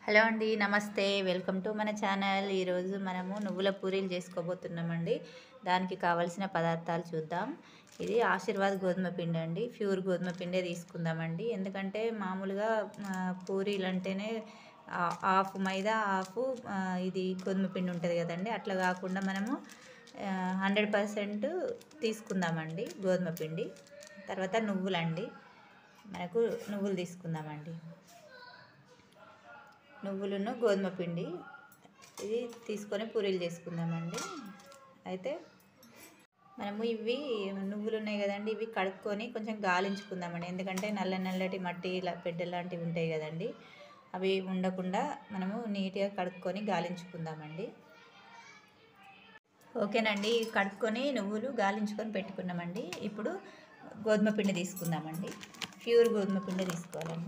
hello అండి నమస్తే welcome to మన ఛానల్ ఈరోజు మనము నువ్వుల పూరీలు చేసుకోబోతున్నామండి దానికి కావలసిన పదార్థాలు చూద్దాం ఇది ఆశీర్వాద్ గోధుమ పిండి అండి ప్యూర్ గోధుమ పిండే తీసుకుందామండి ఎందుకంటే మామూలుగా ఆ, పూరీలు అంటేనే ఆ- హాఫ్ మైదా హాఫ్ ఆ, ఇది గోధుమ పిండి ఉంటుంది కదండి అట్లా కాకుండా మనము హండ్రెడ్ పర్సెంట్ తీసుకుందామండి గోధుమ పిండి తర్వాత నువ్వులండి మనకు నువ్వులు తీసుకుందామండి నువ్వులను గోధుమ పిండి ఇది తీసుకొని పూరీలు చేసుకుందామండి అయితే మనము ఇవి నువ్వులు ఉన్నాయి కదండి ఇవి కడుక్కొని కొంచెం గాలించుకుందామండి ఎందుకంటే నల్ల నల్లటి మట్టి ఇలా పెడ్డ లాంటివి ఉంటాయి కదండి అవి ఉండకుండా మనము నీట్గా కడుక్కొని గాలించుకుందామండి ఓకేనండి కడుక్కొని నువ్వులు గాలించుకొని పెట్టుకున్నామండి ఇప్పుడు గోధుమ పిండి తీసుకుందామండి ప్యూర్ గోధుమ పిండి తీసుకోవాలండి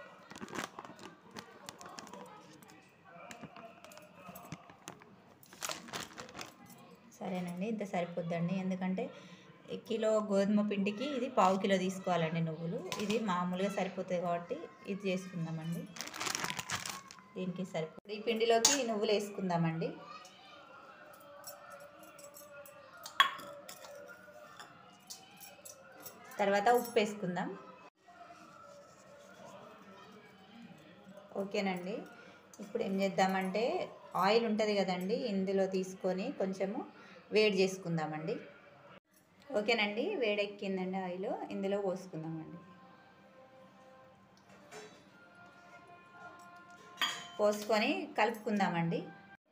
సరేనండి ఇంత సరిపోద్దండి ఎందుకంటే ఈ కిలో గోధుమ పిండికి ఇది పావు కిలో తీసుకోవాలండి నువ్వులు ఇది మామూలుగా సరిపోతుంది కాబట్టి ఇది చేసుకుందామండి దీనికి సరిపోతుంది ఈ పిండిలోకి ఈ నువ్వులు వేసుకుందామండి తర్వాత ఉప్పు వేసుకుందాం ఓకేనండి ఇప్పుడు ఏం చేద్దామంటే ఆయిల్ ఉంటుంది కదండి ఇందులో తీసుకొని కొంచెము వేడి చేసుకుందామండి ఓకేనండి వేడెక్కిందండి ఆయిల్ ఇందులో పోసుకుందామండి పోసుకొని కలుపుకుందామండి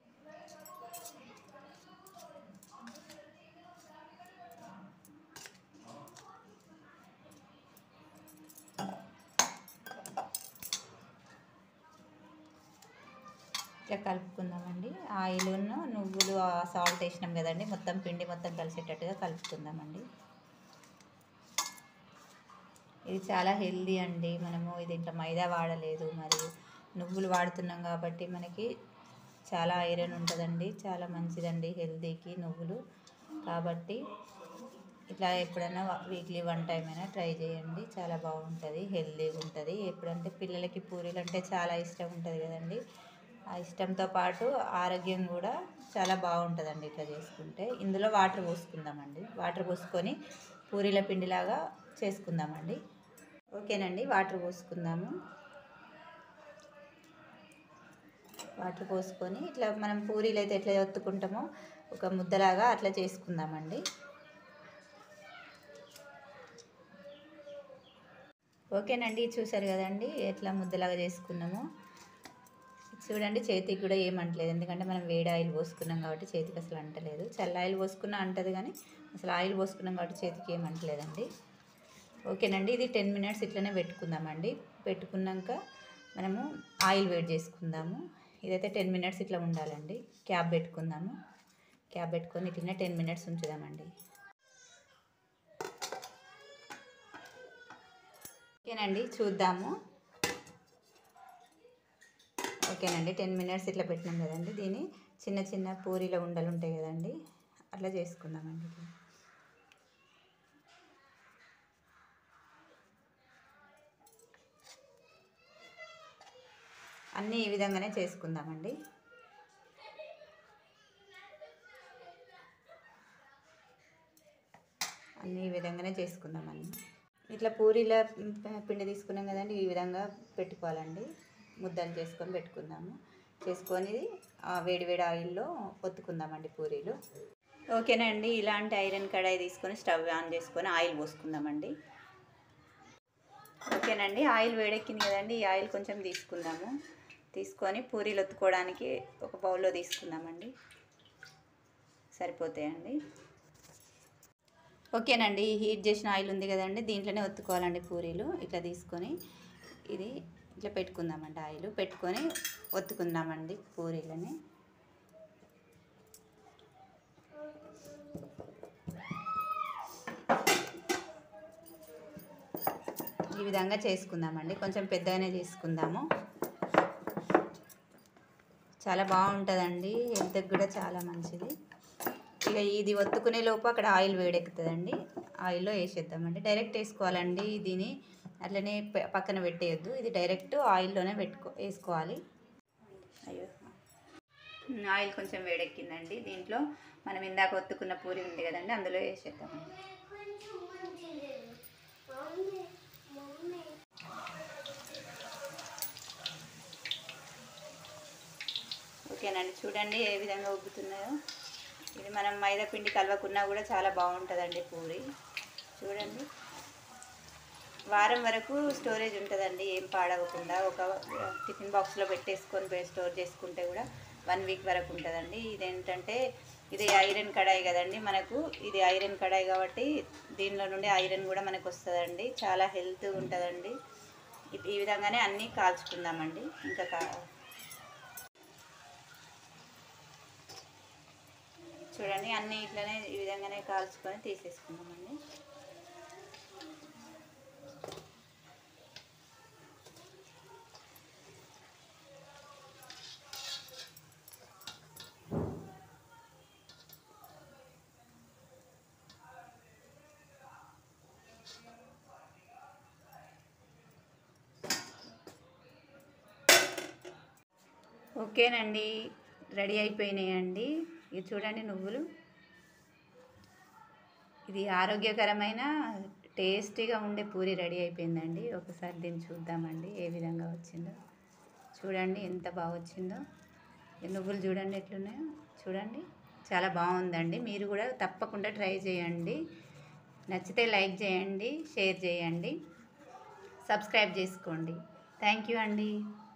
ఇట్లా కలుపుకుందామండి ఆయిల్ను నువ్వులు సాల్ట్ వేసినాం కదండి మొత్తం పిండి మొత్తం కలిసేటట్టుగా కలుపుకుందామండి ఇది చాలా హెల్దీ అండి మనము ఇది ఇంట్లో మైదా వాడలేదు మరియు నువ్వులు వాడుతున్నాం కాబట్టి మనకి చాలా ఐరన్ ఉంటుందండి చాలా మంచిదండి హెల్దీకి నువ్వులు కాబట్టి ఇట్లా ఎప్పుడైనా వీక్లీ వన్ టైం అయినా ట్రై చేయండి చాలా బాగుంటుంది హెల్దీగా ఉంటుంది ఎప్పుడంటే పిల్లలకి పూరీలు అంటే చాలా ఇష్టం ఉంటుంది కదండి ఆ ఇష్టంతో పాటు ఆరోగ్యం కూడా చాలా బాగుంటుందండి ఇట్లా చేసుకుంటే ఇందులో వాటర్ పోసుకుందామండి వాటర్ పోసుకొని పూరీల పిండిలాగా చేసుకుందామండి ఓకేనండి వాటర్ పోసుకుందాము వాటర్ పోసుకొని ఇట్లా మనం పూరీలు అయితే ఎట్లా ఒత్తుకుంటామో ఒక ముద్దలాగా అట్లా చేసుకుందామండి ఓకేనండి చూసారు కదండి ఎట్లా ముద్దలాగా చేసుకున్నామో చూడండి చేతికి కూడా ఏమంటలేదు ఎందుకంటే మనం వేడి ఆయిల్ పోసుకున్నాం కాబట్టి చేతికి అసలు అంటలేదు చల్ల ఆయిల్ పోసుకున్నా అంటది కానీ అసలు ఆయిల్ పోసుకున్నాం కాబట్టి చేతికి ఏమంటలేదండి ఓకేనండి ఇది టెన్ మినిట్స్ ఇట్లనే పెట్టుకుందామండి పెట్టుకున్నాక మనము ఆయిల్ వేడి చేసుకుందాము ఇదైతే టెన్ మినిట్స్ ఇట్లా ఉండాలండి క్యాప్ పెట్టుకుందాము క్యాప్ పెట్టుకొని ఇట్లనే టెన్ మినిట్స్ ఉంచుదామండి ఓకేనండి చూద్దాము ఓకేనండి టెన్ మినిట్స్ ఇట్లా పెట్టినాం కదండి దీన్ని చిన్న చిన్న పూరీల ఉండలు ఉంటాయి కదండి అట్లా చేసుకుందామండి ఇట్లా అన్నీ ఈ విధంగానే చేసుకుందామండి అన్నీ ఈ విధంగానే చేసుకుందామండి ఇట్లా పూరీల ప- పిండి తీసుకున్నాం కదండి ఈ విధంగా పెట్టుకోవాలండి ముద్దలు చేసుకొని పెట్టుకుందాము చేసుకొని ఆ వేడి వేడి ఆయిల్లో పొత్తుకుందామండి పూరీలు ఓకేనండి ఇలాంటి ఐరన్ కడాయి తీసుకొని స్టవ్ ఆన్ చేసుకొని ఆయిల్ పోసుకుందామండి ఓకేనండి ఆయిల్ వేడెక్కింది కదండి ఈ ఆయిల్ కొంచెం తీసుకుందాము తీసుకొని పూరీలు ఒత్తుకోవడానికి ఒక బౌల్లో తీసుకుందామండి సరిపోతాయండి ఓకేనండి హీట్ చేసిన ఆయిల్ ఉంది కదండి దీంట్లోనే ఒత్తుకోవాలండి పూరీలు ఇట్లా తీసుకొని ఇది ఇట్లా పెట్టుకుందామండి ఆయిల్ పెట్టుకొని ఒత్తుకుందామండి పూరీలని ఈ విధంగా చేసుకుందామండి కొంచెం పెద్దగానే చేసుకుందాము చాలా బాగుంటుందండి హెల్త్కి కూడా చాలా మంచిది ఇక ఇది ఒత్తుకునే లోపు అక్కడ ఆయిల్ వేడెక్కుతుందండి ఆయిల్లో వేసేద్దామండి డైరెక్ట్ వేసుకోవాలండి దీని అట్లనే ప- పక్కన పెట్టేయొద్దు ఇది డైరెక్ట్ ఆయిల్లోనే పెట్టుకో వేసుకోవాలి అయ్యో ఉమ్, ఆయిల్ కొంచెం వేడెక్కిందండి దీంట్లో మనం ఇందాక ఒత్తుకున్న పూరి ఉంది కదండి అందులో వేసేద్దామండి ఓకేనండి చూడండి ఏ విధంగా ఉబ్బుతున్నాయో ఇది మనం మైదా పిండి కలవకున్నా కూడా చాలా బాగుంటుందండి పూరి చూడండి వారం వరకు స్టోరేజ్ ఉంటుందండి ఏం పాడవకుండా ఒక టిఫిన్ బాక్స్లో పెట్టేసుకొని పోయి స్టోర్ చేసుకుంటే కూడా వన్ వీక్ వరకు ఉంటుందండి ఇదేంటంటే ఇది ఐరన్ కడాయి కదండి మనకు ఇది ఐరన్ కడాయి కాబట్టి దీనిలో నుండి ఐరన్ కూడా మనకు వస్తుందండి చాలా హెల్త్ ఉంటుందండి ఈ- ఈ విధంగానే అన్నీ కాల్చుకుందామండి ఇంకా కా చూడండి అన్నీ ఇట్లనే ఈ విధంగానే కాల్చుకొని తీసేసుకుందామండి ఓకేనండి రెడీ అయిపోయినాయండి ఇది చూడండి నువ్వులు ఇది ఆరోగ్యకరమైన టేస్టీగా ఉండే పూరి రెడీ అయిపోయిందండి ఒకసారి దీన్ని చూద్దామండి ఏ విధంగా వచ్చిందో చూడండి ఎంత బాగా వచ్చిందో ఈ నువ్వులు చూడండి ఎట్లున్నాయో చూడండి చాలా బాగుందండి మీరు కూడా తప్పకుండా ట్రై చేయండి నచ్చితే లైక్ చేయండి షేర్ చేయండి సబ్స్క్రైబ్ చేసుకోండి థ్యాంక్ యూ అండి